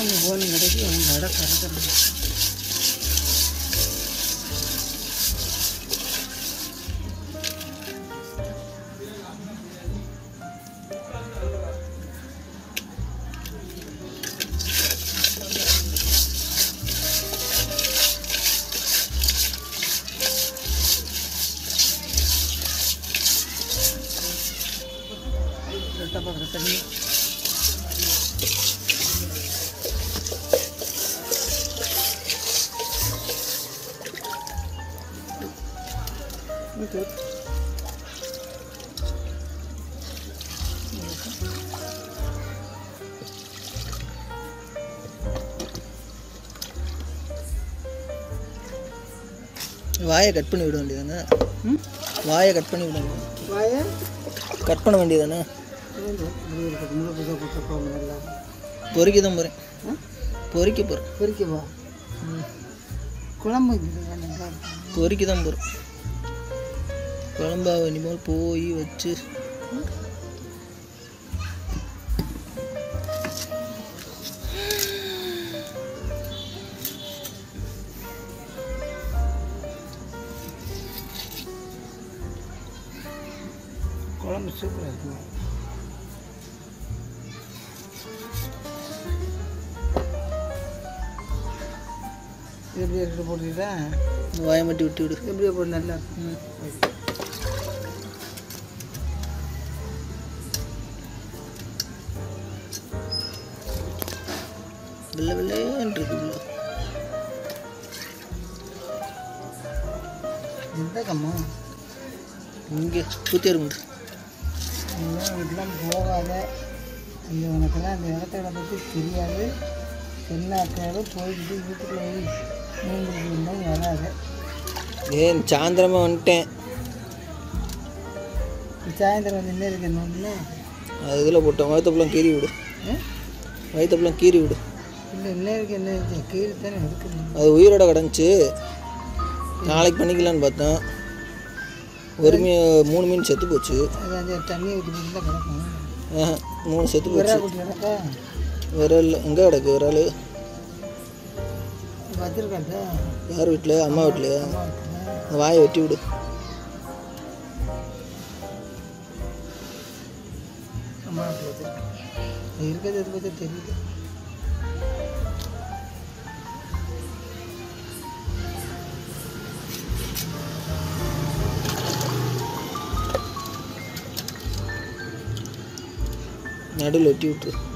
அவங்க போன கடைக்கு அவங்க கடை கறக்கிறாங்க ரெட்டை பார்க்குற தண்ணி Okay. வாயை கட் பண்ணி விட வேண்டியதானே ம் வாயை கட் பண்ணி விட வேண்டியது வாயை கட் பண்ண வேண்டியதானே முழு புதுசாக கொடுத்த போங்க நல்லா பொறிக்க தான் போகிறேன் ஆ பொறிக்க போகிறேன் பொரிக்கவா குழம்பு இருக்குதுங்க நல்லா இருக்கும். பொறிக்க தான் போகிறேன் குழம்பா இனிமேல் போய் வச்சு குழம்பு சூப்பராக இருக்குங்க இது எப்படியே ரெண்டு போட்டுக்கிட்டா வாயை மட்டும் விட்டு விடு எப்படியே போட்டு நல்லா இருக்கும் ம். வெள்ளை வெள்ளைன்னு இருக்கு உள்ள இந்த கம்மா இங்கே ஊற்றி இருக்கு இன்னும் வீட்டெலாம் போகாத இந்த உனக்கெல்லாம் அந்த இடத்த பற்றி தெரியாது சொன்னாக்காவது போயிட்டு வீட்டுக்குள்ள போய் மீன் பிடிக்கலாம் வராது ஏன் சாயந்தரமாக வந்துட்டேன் சாயந்தரம் வந்து என்ன இருக்கு ஒன்று அது இதில் போட்டோம் வயிற்றுப்பெல்லாம் கீறி விடு வயிற்றுப்பெல்லாம் கீறி விடு இல்லை என்ன இருக்கு என்ன இருக்கு கீழே தானே இருக்குது அது உயிரோட கிடந்துச்சு நாளைக்கு பண்ணிக்கலான்னு பார்த்தேன் ஒரு மீன் மூணு மீன் செத்து போச்சு அது அந்த தண்ணி ஊற்றி போட்டு தான் கிடக்கும் ஆஹா, மூணு செத்து விரா போச்சு குட்டி கிடக்கா விரல் எங்கே கிடக்கு விரல் வச்சிருக்காட்டா யார் வீட்டில் அம்மா வீட்டில் அம்மா வீட்டில் வாயை வெட்டி விடு அம்மா வீட்டில் வச்சிருக்கேன் இருக்கிறது எது பற்றி தெரியுது நடுவில் வெட்டி விட்டுரு